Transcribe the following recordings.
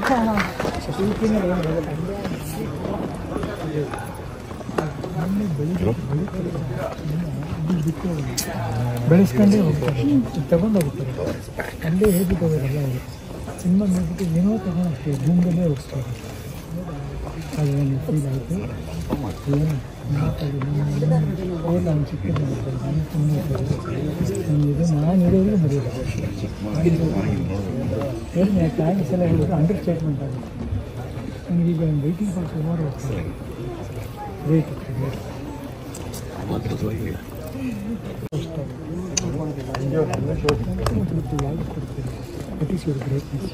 ಬೆಳೆಸ್ಕೊಂಡೇ ಹೋಗ್ತಾರೆ ತಗೊಂಡು ಹೋಗ್ತಾರೆ ಅಲ್ಲೇ ಹೇಳ್ಬಿಟ್ಟು ಹೋಗೋರಲ್ಲ ಅವರು ಸಿನಿಮಾ ನೋಡ್ಬಿಟ್ಟು ಏನೋ ತಗೊಂಡು ಅಷ್ಟೇ ಭೂಮಿಯಲ್ಲೇ ಹೋಗ್ತಾರೆ ಅದು ಒಂದು ಫೀಲ್ ಆಯಿತು ಏನು ಮಾತಾಡಿ ಏನು ಅವ್ನು ಚಿಕ್ಕದು ಮಾಡ್ತಾರೆ ನಾನು ಸುಮ್ಮನೆ ಇದು ನಾನು ಇರೋದು ಮರೆಯೋದು ಏನು ಯಾಕೆ ಆಗಿ ಸಲ ಹೇಳಿದ್ರು ಅಂಡರ್ ಸ್ಟೇಟ್ಮೆಂಟ್ ಆಗುತ್ತೆ ನನಗೀಗ ವೆಯ್ಟಿಂಗ್ ಫಾರ್ ಸುಮಾರು ಹೋಗ್ತಾರೆ wait wait that is your greatness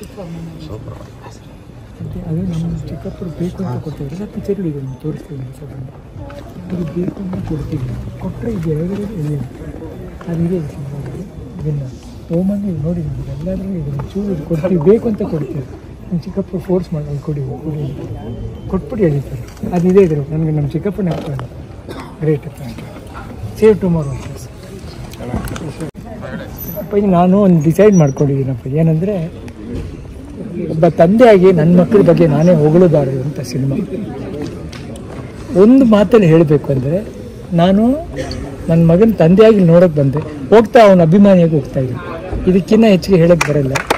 ಮತ್ತು ಅದು ನಮ್ಮ ಚಿಕ್ಕಪ್ಪರು ಬೇಕು ಅಂತ ಕೊಡ್ತೀವಿ ಎಲ್ಲ ಪಿಕ್ಚರ್ಗಳಿದೆ ನಾವು ತೋರಿಸ್ತೀವಿ ಸ್ವಲ್ಪ ಅದು ಬೇಕು ಅಂತ ಕೊಡ್ತೀವಿ ಕೊಟ್ಟರೆ ಇದು ಎರಡು ಇಲ್ಲ ಅದಿದೆ ಸಿನಿಮಾದಲ್ಲಿ ಇದನ್ನು ಓಮಲ್ಲಿ ನೋಡಿ ನಮ್ಗೆ ಎಲ್ಲರೂ ಇದು ಚೂರು ಇದು ಕೊಡ್ತೀವಿ ಬೇಕು ಅಂತ ಕೊಡ್ತೀವಿ ನಮ್ಮ ಚಿಕ್ಕಪ್ಪರು ಫೋರ್ಸ್ ಮಾಡಿ ಅಲ್ಲಿ ಕೊಡಿ ಕೊಡಿ ಕೊಟ್ಬಿಟ್ಟು ಎಳಿತಾರೆ ಅದಿದೆ ಇದ್ರು ನನಗೆ ನಮ್ಮ ಚಿಕ್ಕಪ್ಪನ ಹಾಕೊಂಡು ಗ್ರೇಟ್ ಸೇವ್ ಟುಮಾರೋ ಅಪ್ಪ ಈಗ ನಾನು ಒಂದು ಡಿಸೈಡ್ ಮಾಡ್ಕೊಂಡಿದ್ದೀನಪ್ಪ ಏನಂದರೆ ಒಬ್ಬ ತಂದೆಯಾಗಿ ನನ್ನ ಮಕ್ಕಳ ಬಗ್ಗೆ ನಾನೇ ಹೊಗಳಬಾರದು ಅಂತ ಸಿನಿಮಾ ಒಂದು ಮಾತಲ್ಲಿ ಹೇಳಬೇಕು ಅಂದರೆ ನಾನು ನನ್ನ ಮಗನ ತಂದೆಯಾಗಿ ನೋಡೋಕೆ ಬಂದೆ ಹೋಗ್ತಾ ಅವನ ಅಭಿಮಾನಿಯಾಗಿ ಹೋಗ್ತಾ ಇದ್ದೀನಿ ಇದಕ್ಕಿಂತ ಹೆಚ್ಚಿಗೆ ಹೇಳೋಕ್ಕೆ ಬರಲ್ಲ